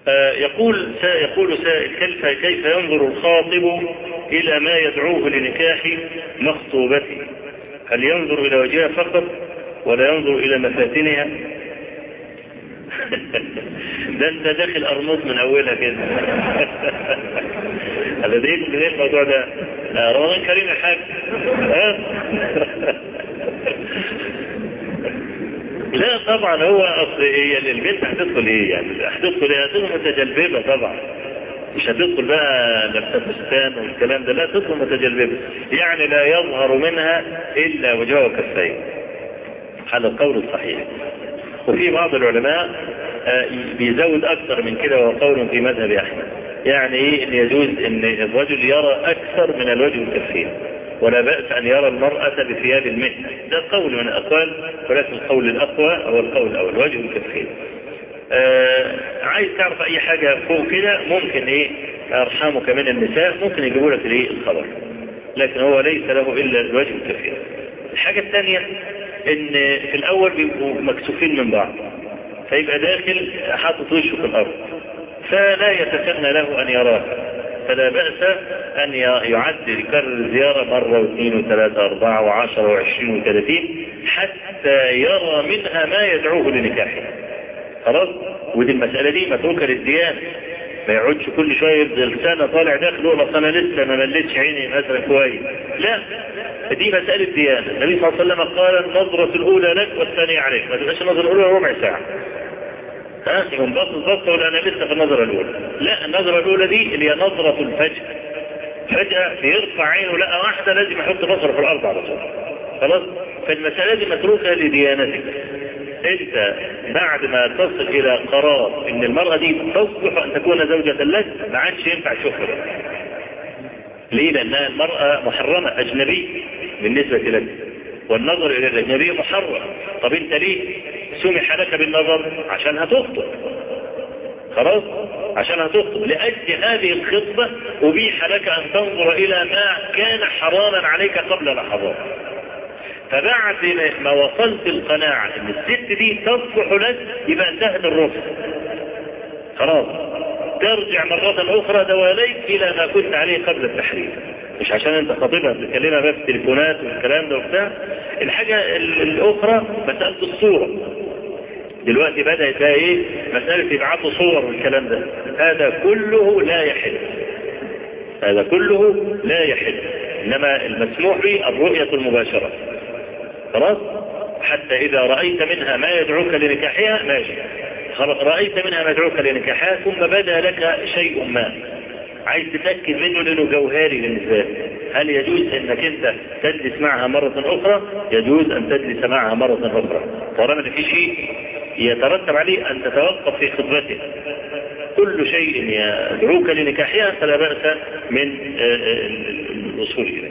يقول يقول سائل كيف كيف ينظر الخاطب إلى ما يدعوه لنكاح مخطوبته هل ينظر إلى وجهها فقط ولا ينظر إلى مفاتنها ده انت داخل ارموز من اولها كده هذا ده ايه الموضوع ده رمضان كريم يا حاج لا طبعا هو اصل هي البنت هتدخل ايه يعني هتدخل ايه هتدخل متجلببه طبعا مش هتدخل بقى لابسه فستان والكلام ده لا تدخل متجلببه يعني لا يظهر منها الا وجهها وكفيه هذا القول الصحيح وفي بعض العلماء بيزود اكثر من كده وهو قول في مذهب احمد يعني ايه ان يجوز ان الرجل يرى اكثر من الوجه الكفين ولا بأس أن يرى المرأة بثياب المهنة ده قول من الأقوال ولكن القول الأقوى هو القول الأول وجه الكفين آه عايز تعرف أي حاجة فوق كده ممكن إيه أرحامك من النساء ممكن يجيبوا لك الإيه الخبر لكن هو ليس له إلا الوجه الكفين الحاجة الثانية إن في الأول بيبقوا مكسوفين من بعض فيبقى داخل حاطط وشه في الأرض فلا يتسنى له أن يراه فلا بأس أن يعد يكرر الزيارة مرة واثنين وثلاثة أربعة وعشرة وعشرين وثلاثين حتى يرى منها ما يدعوه لنكاحه خلاص ودي المسألة دي متروكة للديانة ما يقعدش كل شوية يفضل سنة طالع داخل يقول اصل انا لسه ما مليتش عيني مثلا كويس لا دي مسألة ديانة النبي صلى الله عليه وسلم قال النظرة الأولى لك والثانية عليك ما تبقاش النظرة الأولى ربع ساعة ها ينبسط بسط ولا انا لسه في النظرة الاولى لا النظرة الاولى دي اللي هي نظرة الفجأة فجأة بيرفع عينه لقى واحدة لازم يحط بصره في الارض على طول خلاص فالمسألة دي متروكة لديانتك انت بعد ما تصل الى قرار ان المرأة دي تصلح ان تكون زوجة لك ما عادش ينفع شكر ليه لانها المرأة محرمة اجنبية بالنسبة لك والنظر الى الاجنبي محرم طب انت ليه سمح لك بالنظر عشان هتخطب خلاص عشان هتخطب لاجل هذه الخطبة ابيح لك ان تنظر الى ما كان حراما عليك قبل لحظات فبعد ما وصلت القناعة ان الست دي تصلح لك يبقى انتهت الرخصة خلاص ترجع مرة اخرى دواليك الى ما كنت عليه قبل التحريم مش عشان انت خطيبها بتكلمها بقى في التليفونات والكلام ده وبتاع الحاجة الاخرى مسألة الصورة دلوقتي بدأت بقى ايه مسألة يبعثوا صور والكلام ده هذا كله لا يحل هذا كله لا يحل انما المسموح به الرؤية المباشرة خلاص حتى اذا رأيت منها ما يدعوك لنكاحها ماشي رأيت منها ما يدعوك لنكاحها ثم بدا لك شيء ما عايز تتأكد منه لانه جوهري بالنسبة هل يجوز انك انت تجلس معها مرة اخرى يجوز ان تجلس معها مرة اخرى طالما ان في شيء يترتب عليه ان تتوقف في خطبته كل شيء يدعوك لنكاحها فلا بأس من الوصول اليه